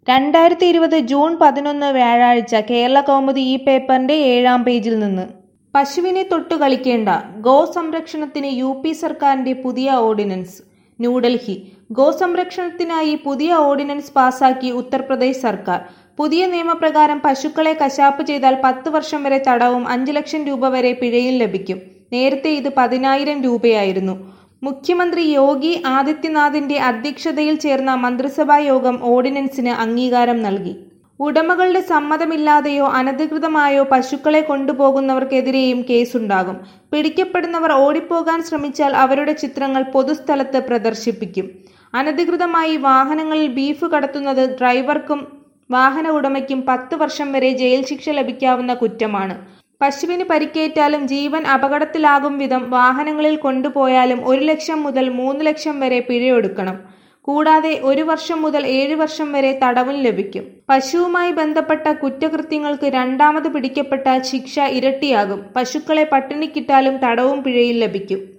രണ്ടായിരത്തി ഇരുപത് ജൂൺ പതിനൊന്ന് വ്യാഴാഴ്ച കേരള കൗമുദി ഈ പേപ്പറിന്റെ ഏഴാം പേജിൽ നിന്ന് പശുവിനെ തൊട്ടു കളിക്കേണ്ട ഗോ സംരക്ഷണത്തിന് യു പി സർക്കാരിന്റെ പുതിയ ഓർഡിനൻസ് ന്യൂഡൽഹി ഗോ സംരക്ഷണത്തിനായി പുതിയ ഓർഡിനൻസ് പാസാക്കി ഉത്തർപ്രദേശ് സർക്കാർ പുതിയ നിയമപ്രകാരം പശുക്കളെ കശാപ്പ് ചെയ്താൽ പത്ത് വർഷം വരെ തടവും അഞ്ച് ലക്ഷം രൂപ വരെ പിഴയും ലഭിക്കും നേരത്തെ ഇത് പതിനായിരം രൂപയായിരുന്നു മുഖ്യമന്ത്രി യോഗി ആദിത്യനാഥിന്റെ അധ്യക്ഷതയിൽ ചേർന്ന മന്ത്രിസഭാ യോഗം ഓർഡിനൻസിന് അംഗീകാരം നൽകി ഉടമകളുടെ സമ്മതമില്ലാതെയോ അനധികൃതമായോ പശുക്കളെ കൊണ്ടുപോകുന്നവർക്കെതിരെയും കേസുണ്ടാകും പിടിക്കപ്പെടുന്നവർ ഓടിപ്പോകാൻ ശ്രമിച്ചാൽ അവരുടെ ചിത്രങ്ങൾ പൊതുസ്ഥലത്ത് പ്രദർശിപ്പിക്കും അനധികൃതമായി വാഹനങ്ങളിൽ ബീഫ് കടത്തുന്നത് ഡ്രൈവർക്കും വാഹന ഉടമയ്ക്കും പത്ത് വർഷം വരെ ജയിൽ ശിക്ഷ ലഭിക്കാവുന്ന കുറ്റമാണ് പശുവിന് പരിക്കേറ്റാലും ജീവൻ അപകടത്തിലാകും വിധം വാഹനങ്ങളിൽ കൊണ്ടുപോയാലും ഒരു ലക്ഷം മുതൽ മൂന്ന് ലക്ഷം വരെ പിഴയൊടുക്കണം കൂടാതെ ഒരു വർഷം മുതൽ ഏഴ് വർഷം വരെ തടവും ലഭിക്കും പശുവുമായി ബന്ധപ്പെട്ട കുറ്റകൃത്യങ്ങൾക്ക് രണ്ടാമത് പിടിക്കപ്പെട്ടാൽ ശിക്ഷ ഇരട്ടിയാകും പശുക്കളെ പട്ടിണിക്കിട്ടാലും തടവും പിഴയും ലഭിക്കും